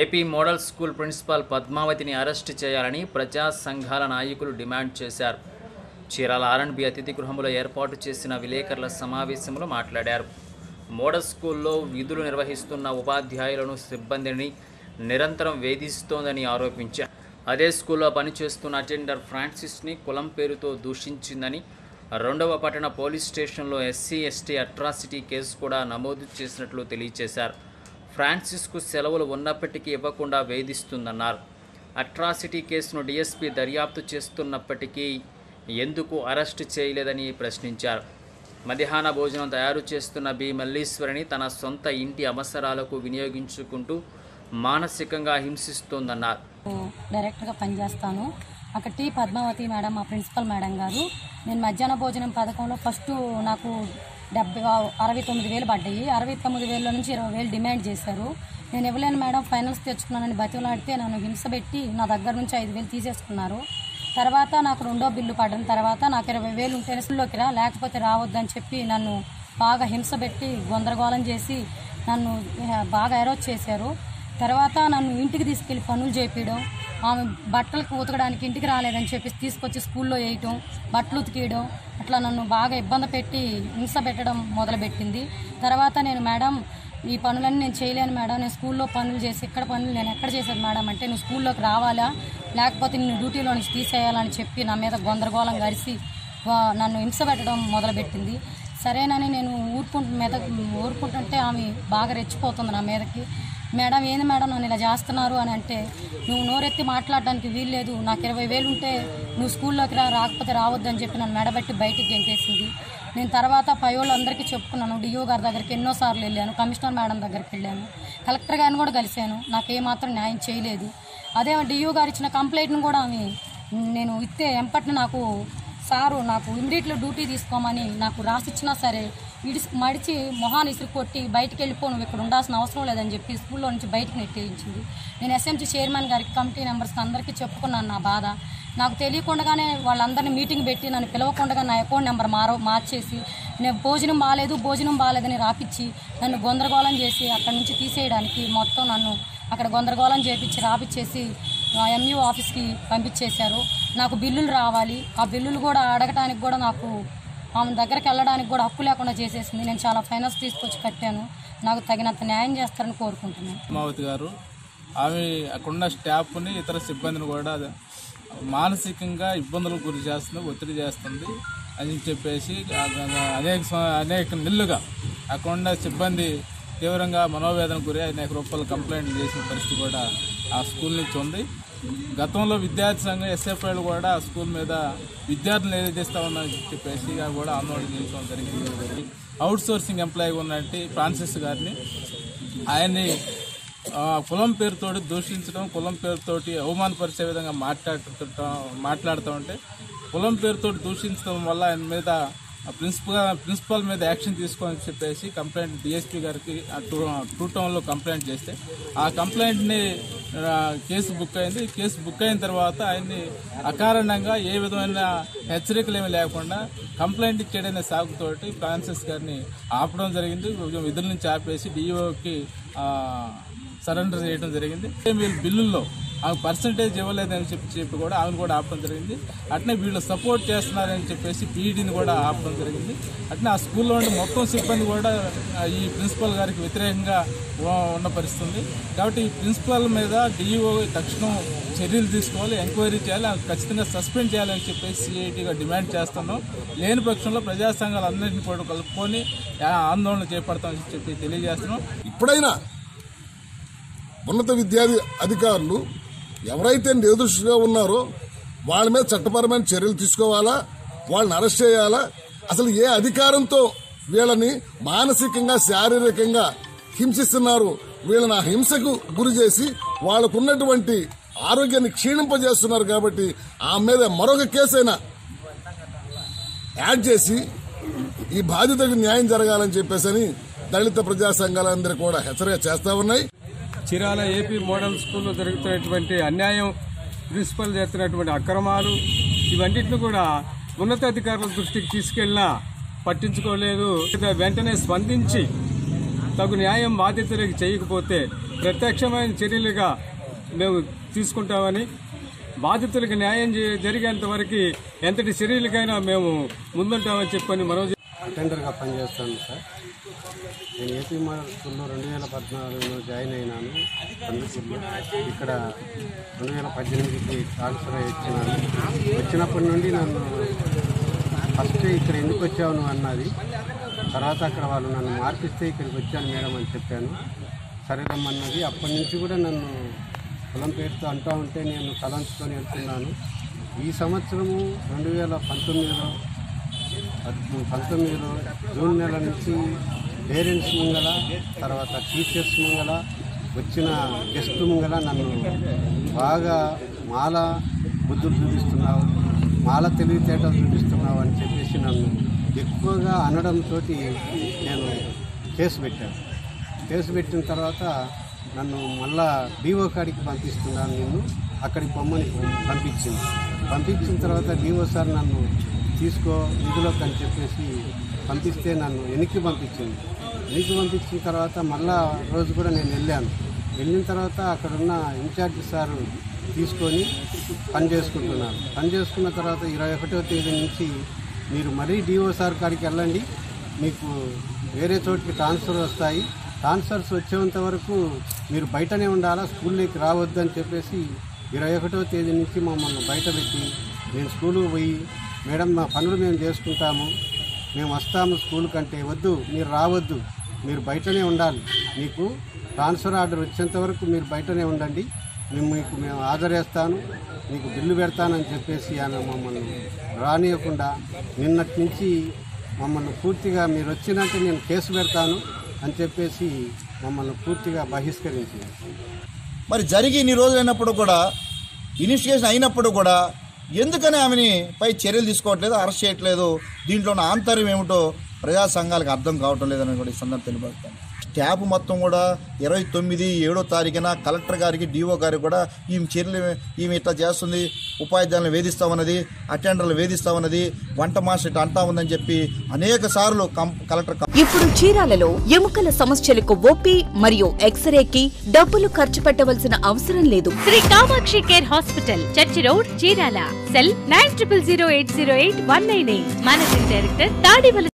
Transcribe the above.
AP model school principal పద్మావతిని arrest చేయాలని ప్రజా సంఘాల నాయకులు డిమాండ్ చేశారు చీరాల ఆర్ఎండ్బి అతిథి గృహంలో ఏర్పాటు చేసిన విలేకరుల సమావేశంలో మాట్లాడారు మోడల్ స్కూల్లో విధులు నిర్వహిస్తున్న ఉపాధ్యాయులను సిబ్బందిని నిరంతరం వేధిస్తోందని ఆరోపించారు అదే స్కూల్లో పనిచేస్తున్న అటెండర్ ఫ్రాన్సిస్ని కులం పేరుతో దూషించిందని రెండవ పట్టణ పోలీస్ స్టేషన్లో ఎస్సీ ఎస్టీ అట్రాసిటీ కేసు కూడా నమోదు చేసినట్లు తెలియజేశారు ఫ్రాన్సిస్కు సెలవులు ఉన్నప్పటికీ ఇవ్వకుండా వేధిస్తుందన్నారు అట్రాసిటీ కేసును డీఎస్పీ దర్యాప్తు చేస్తున్నప్పటికీ ఎందుకు అరెస్ట్ చేయలేదని ప్రశ్నించారు మధ్యాహ్న భోజనం తయారు చేస్తున్న బి మల్లీశ్వరిని తన సొంత ఇంటి అవసరాలకు వినియోగించుకుంటూ మానసికంగా హింసిస్తోందన్నారు డైరెక్టర్గా పనిచేస్తాను అక్కడ టీ పద్మావతి మేడం మా ప్రిన్సిపల్ మేడం గారు నేను మధ్యాహ్న భోజనం పథకంలో ఫస్ట్ నాకు డెబ్బై అరవై తొమ్మిది వేలు పడ్డాయి అరవై తొమ్మిది వేల నుంచి ఇరవై వేలు డిమాండ్ చేశారు నేను ఇవ్వలేను మేడం ఫైనల్స్ తెచ్చుకున్నానని బతిలాడితే నన్ను హింస పెట్టి నా దగ్గర నుంచి ఐదు వేలు తీసేసుకున్నారు తర్వాత నాకు రెండో బిల్లు పడిన తర్వాత నాకు ఇరవై వేలు ఉంటే స్కూల్లోకి రా లేకపోతే రావద్దని చెప్పి నన్ను బాగా హింస పెట్టి గందరగోళం చేసి నన్ను ఆ, బాగా ఎరోజ్ చేశారు తర్వాత నన్ను ఇంటికి తీసుకెళ్లి పనులు చేపించడం ఆమె బట్టలకు ఉతకడానికి ఇంటికి రాలేదని చెప్పి తీసుకొచ్చి స్కూల్లో వేయటం బట్టలు ఉతికేయడం అట్లా నన్ను బాగా ఇబ్బంది పెట్టి హింస పెట్టడం మొదలుపెట్టింది తర్వాత నేను మేడం ఈ పనులన్నీ నేను చేయలేను మేడం నేను స్కూల్లో పనులు చేసి ఇక్కడ పనులు నేను ఎక్కడ చేసేది మేడం అంటే నువ్వు స్కూల్లోకి రావాలా లేకపోతే నిన్ను డ్యూటీలో నుంచి తీసేయాలని చెప్పి నా మీద గందరగోళం గడిసి వా- నన్ను హింస పెట్టడం మొదలుపెట్టింది సరేనని నేను ఊరుకుంటు మీద ఊరుకుంటుంటే ఆమె బాగా రెచ్చిపోతుంది నా మీదకి మేడం ఏంది మేడం నన్ను ఇలా చేస్తున్నారు అని అంటే నువ్వు నోరెత్తి మాట్లాడడానికి వీల్లేదు నాకు ఇరవై వేలు ఉంటే నువ్వు స్కూల్లోకి రా రాకపోతే రావద్దని చెప్పి నన్ను మెడబెట్టి బయటికి గెంటేసింది నేను తర్వాత పై వాళ్ళందరికీ చెప్పుకున్నాను డిఓ గారి దగ్గరికి ఎన్నోసార్లు వెళ్ళాను కమిషనర్ మేడం దగ్గరికి వెళ్ళాను కలెక్టర్ గారిని కూడా కలిశాను నాకు ఏమాత్రం న్యాయం చేయలేదు అదే డిఓ గారు ఇచ్చిన కంప్లైంట్ను కూడా ఆమె నేను ఇస్తే ఎంపటిని నాకు సారు నాకు ఇమ్మీడియట్లో డ్యూటీ తీసుకోమని నాకు రాసిచ్చినా సరే ఇడిసి మడిచి మొహాన్ని ఇసురు కొట్టి బయటికి వెళ్ళిపో నువ్వు ఇక్కడ ఉండాల్సిన అవసరం లేదని చెప్పి స్కూల్లో నుంచి బయటకు నెట్టేయించింది నేను ఎస్ఎంసీ చైర్మన్ గారికి కమిటీ మెంబర్స్కి అందరికీ చెప్పుకున్నాను నా బాధ నాకు తెలియకుండానే వాళ్ళందరినీ మీటింగ్ పెట్టి నన్ను పిలవకుండా నా అకౌంట్ నెంబర్ మారో మార్చేసి నేను భోజనం బాగాలేదు భోజనం బాగాలేదని రాపిచ్చి నన్ను గందరగోళం చేసి అక్కడి నుంచి తీసేయడానికి మొత్తం నన్ను అక్కడ గందరగోళం చేపించి రాపిచ్చేసి ఎంయూ ఆఫీస్కి పంపించేశారు నాకు బిల్లులు రావాలి ఆ బిల్లులు కూడా అడగటానికి కూడా నాకు ఆమె దగ్గరికి వెళ్ళడానికి కూడా హక్కు లేకుండా చేసేసింది నేను చాలా ఫైనాన్స్ తీసుకొచ్చి కట్టాను నాకు తగినంత న్యాయం చేస్తారని కోరుకుంటున్నాను పద్మావతి గారు ఆమె అక్కడున్న స్టాఫ్ని ఇతర సిబ్బందిని కూడా మానసికంగా ఇబ్బందులకు గురి చేస్తుంది ఒత్తిడి చేస్తుంది అని చెప్పేసి అనేక స- అనేక నెలలుగా అక్కడున్న సిబ్బంది తీవ్రంగా మనోవేదన గురి అనేక రూపాయలు కంప్లైంట్ చేసిన పరిస్థితి కూడా ఆ స్కూల్ నుంచి ఉంది గతంలో విద్యార్థి సంఘం ఎస్ఎఫ్ఐలు కూడా ఆ స్కూల్ మీద విద్యార్థులు ఏదైతే ఉన్నారని చెప్పేసి కూడా ఆందోళన చేయడం జరిగింది అవుట్ సోర్సింగ్ ఎంప్లాయీ ఉన్నట్టు ఫ్రాన్సిస్ గారిని ఆయన్ని ఆ, కులం పేరుతోటి దూషించడం కులం పేరుతోటి అవమానపరిచే విధంగా మాట్లాడుతుంటాం మాట్లాడుతూ ఉంటే కులం పేరుతోటి దూషించడం వల్ల ఆయన మీద ప్రిన్సిపల్ ప్రిన్సిపల్ మీద యాక్షన్ తీసుకోని చెప్పేసి కంప్లైంట్ డిఎస్పీ గారికి ఆ టూ టూ టౌన్లో కంప్లైంట్ చేస్తే ఆ కంప్లైంట్ని ఆ, కేసు బుక్ అయింది కేసు బుక్ అయిన తర్వాత ఆయన్ని అకారణంగా ఏ విధమైన హెచ్చరికలు ఏమీ లేకుండా కంప్లైంట్ ఇచ్చేడనే సాగుతోటి ఫ్రాన్సిస్ గారిని ఆపడం జరిగింది విధుల నుంచి ఆపేసి డిఓకి సరెండర్ చేయడం జరిగింది వీళ్ళు బిల్లుల్లో ఆమె పర్సంటేజ్ ఇవ్వలేదని చెప్పి చెప్పి కూడా ఆమెను కూడా ఆపడం జరిగింది అట్నే వీళ్ళు సపోర్ట్ చేస్తున్నారని చెప్పేసి పీఈడీని కూడా ఆపడం జరిగింది అట్నే ఆ స్కూల్లో ఉండే మొత్తం సిబ్బంది కూడా ఆ, ఈ ప్రిన్సిపల్ గారికి వ్యతిరేకంగా ఉ- ఉన్న పరిస్థితి ఉంది కాబట్టి ఈ ప్రిన్సిపల్ మీద డిఈఓ తక్షణం చర్యలు తీసుకోవాలి ఎంక్వైరీ చేయాలి ఆమెను ఖచ్చితంగా సస్పెండ్ చేయాలని చెప్పేసి సిఐటిగా డిమాండ్ చేస్తున్నాం లేని పక్షంలో ప్రజా సంఘాలన్నింటినీ కూడా కలుపుకొని ఆ, ఆందోళన చేపడతామని చెప్పి తెలియజేస్తున్నాం ఇప్పుడైనా ఉన్నత విద్యార్థి అధికారులు ఎవరైతే నిర్దోషిగా ఉన్నారో వాళ్ళ మీద చట్టపరమైన చర్యలు తీసుకోవాలా వాళ్ళని అరెస్ట్ చేయాలా అసలు ఏ అధికారంతో వీళ్ళని మానసికంగా శారీరకంగా హింసిస్తున్నారు వీళ్ళని ఆ హింసకు గురి చేసి వాళ్ళకున్నటువంటి ఆరోగ్యాన్ని క్షీణింపజేస్తున్నారు కాబట్టి ఆ మీద మరొక కేసైనా యాడ్ చేసి ఈ బాధితులకు న్యాయం జరగాలని చెప్పేసి దళిత ప్రజా సంఘాలందరూ కూడా హెచ్చరిక చేస్తా ఉన్నాయి చిరాల ఏపీ మోడల్ స్కూల్లో జరుగుతున్నటువంటి అన్యాయం ప్రిన్సిపల్ చేస్తున్నటువంటి అక్రమాలు ఇవన్నిటిని కూడా ఉన్నతాధికారుల దృష్టికి తీసుకెళ్లినా పట్టించుకోలేదు వెంటనే స్పందించి తగు న్యాయం బాధితులకు చేయకపోతే ప్రత్యక్షమైన చర్యలుగా మేము తీసుకుంటామని బాధితులకు న్యాయం జే- జరిగేంత వరకు ఎంతటి చర్యలకైనా మేము ముందుంటామని చెప్పని మరో అటెండర్గా పనిచేస్తాను సార్ నేను ఏపీ మోడల్ స్కూల్లో రెండు వేల పద్నాలుగులో జాయిన్ అయినాను కందుకూరులో ఇక్కడ రెండు వేల పద్దెనిమిదికి ట్రాన్స్ఫర్ అయ్యి వచ్చినాను వచ్చినప్పటి నుండి నన్ను ఫస్ట్ ఇక్కడ ఎందుకు వచ్చావు నువ్వు అన్నది తర్వాత అక్కడ వాళ్ళు నన్ను మార్పిస్తే ఇక్కడికి వచ్చాను మేడం అని చెప్పాను సరేనమ్మన్నది అప్పటి నుంచి కూడా నన్ను కులం పేరుతో అంటూ ఉంటే నేను తలంచుకొని వెళ్తున్నాను ఈ సంవత్సరము రెండు వేల పంతొమ్మిదిలో పద్- పంతొమ్మిదిలో జూన్ నెల నుంచి పేరెంట్స్ ముంగల తర్వాత టీచర్స్ ముంగల వచ్చిన గెస్ట్ ముంగల నన్ను బాగా మాల బుద్ధులు చూపిస్తున్నావు మాల తెలివితేటలు చూపిస్తున్నావు అని చెప్పేసి నన్ను ఎక్కువగా అనడంతో నేను కేసు పెట్టాను కేసు పెట్టిన తర్వాత నన్ను మళ్ళా డిఓ కాడికి పంపిస్తున్నాను నిన్ను అక్కడికి పొమ్మని పంపించింది పంపించిన తర్వాత డిఓ సార్ నన్ను తీసుకో ఇందులోకి అని చెప్పేసి పంపిస్తే నన్ను వెనక్కి పంపించింది వెనక్కి పంపించిన తర్వాత మళ్ళా రోజు కూడా నేను వెళ్ళాను వెళ్ళిన తర్వాత అక్కడున్న ఇన్ఛార్జ్ సారు తీసుకొని పని చేసుకుంటున్నాను పని చేసుకున్న తర్వాత ఇరవై ఒకటో తేదీ నుంచి మీరు మరీ డిఓ సార్ కాడికి వెళ్ళండి మీకు వేరే చోటికి ట్రాన్స్ఫర్ వస్తాయి ట్రాన్స్ఫర్స్ వచ్చేంత వరకు మీరు బయటనే ఉండాలా స్కూల్లోకి రావద్దు అని చెప్పేసి ఇరవై ఒకటో తేదీ నుంచి మమ్మల్ని బయట పెట్టి నేను స్కూల్కి పోయి మేడం మా పనులు మేము చేసుకుంటాము మేము వస్తాము స్కూల్ కంటే వద్దు మీరు రావద్దు మీరు బయటనే ఉండాలి మీకు ట్రాన్స్ఫర్ ఆర్డర్ వచ్చేంత వరకు మీరు బయటనే ఉండండి మేము మీకు మేము ఆదరేస్తాను మీకు బిల్లు పెడతానని చెప్పేసి ఆయన మమ్మల్ని రానియకుండా నిన్నటి నుంచి మమ్మల్ని పూర్తిగా మీరు వచ్చినట్టు నేను కేసు పెడతాను అని చెప్పేసి మమ్మల్ని పూర్తిగా బహిష్కరించింది మరి జరిగి ఇన్ని రోజులు అయినప్పుడు కూడా ఇనిషియేషన్ అయినప్పుడు కూడా ఎందుకని ఆమెని పై చర్యలు తీసుకోవట్లేదు అరెస్ట్ చేయట్లేదు దీంట్లో ఉన్న ఆంతర్యం ఏమిటో ప్రజా సంఘాలకు అర్థం కావటం లేదని కూడా ఈ సందర్భం తెలియపరుస్తాను స్టాఫ్ మొత్తం కూడా ఇరవై తొమ్మిది ఏడో తారీఖున కలెక్టర్ గారికి డిఓ గారికి కూడా ఈమె చర్యలు ఈమె ఇట్లా చేస్తుంది ఉపాధ్యాయులను వేధిస్తామన్నది అటెండర్లు వేధిస్తామన్నది వంట మాస్టర్ ఇట్లా అంటా ఉందని చెప్పి అనేక సార్లు కం- కలెక్టర్ ఇప్పుడు చీరాలలో ఎముకల సమస్యలకు ఓపీ మరియు ఎక్స్రేకి డబ్బులు ఖర్చు పెట్టవలసిన అవసరం లేదు Sri Kamakshi care hospital church road Chirala cell nine triple zero eight zero eight one nine eight managing director తాడివల